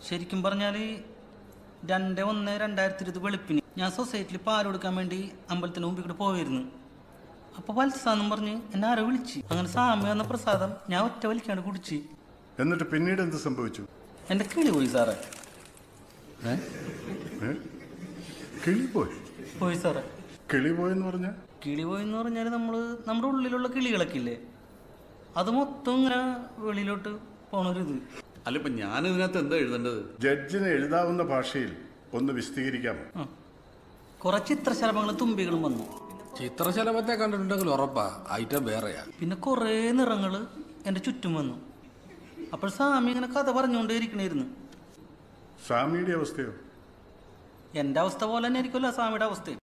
ശരിക്കും പറഞ്ഞാൽ രണ്ട് ഒന്ന് രണ്ടായിരത്തി ഇരുപത് വെളുപ്പിന് ഞാൻ സൊസൈറ്റിയിൽ പാൽ കൊടുക്കാൻ വേണ്ടി അമ്പലത്തിന് മുമ്പിൽ കൂടെ പോയിരുന്നു അപ്പോൾ വത്സാന്നും പറഞ്ഞ് എന്നെ ആരോ വിളിച്ച് അങ്ങനെ സാമ്യ എന്ന പ്രസാദം ഞാൻ ഒറ്റ വലിക്കാണ്ട് കുടിച്ച് എന്നിട്ട് പിന്നീട് എന്ത് സംഭവിച്ചു എൻ്റെ കിളി പോയി സാറേ ഏ കിളി പോയി പോയി സാറേ കിളി പോയെന്ന് പറഞ്ഞ കിളി പോയി എന്ന് പറഞ്ഞാൽ നമ്മൾ നമ്മുടെ ഉള്ളിലുള്ള കിളികളൊക്കെ ഇല്ലേ അത് മൊത്തം ഇങ്ങനെ വെളിയിലോട്ട് പോണൊരിത് അല്ല ഇപ്പൊ ഞാൻ ഇതിനകത്ത് എന്താ എഴുതേണ്ടത് ജഡ്ജിന് എഴുതാവുന്ന ഭാഷയിൽ ഒന്ന് വിശദീകരിക്കാമോ കുറെ ചിത്രശലഭങ്ങളും തുമ്പികളും വന്നു ചിത്രശലഭത്തെ കണ്ടിട്ടുണ്ടെങ്കിൽ ഉറപ്പാ ഐറ്റം വേറെയാ പിന്നെ കുറേ നിറങ്ങൾ എൻ്റെ ചുറ്റും വന്നു അപ്പോൾ സ്വാമി ഇങ്ങനെ കഥ പറഞ്ഞുകൊണ്ടേ ഇരിക്കണായിരുന്നു സ്വാമിയുടെ അവസ്ഥയോ എൻ്റെ അവസ്ഥ പോലെ തന്നെ ആയിരിക്കുമല്ലോ സ്വാമിയുടെ അവസ്ഥ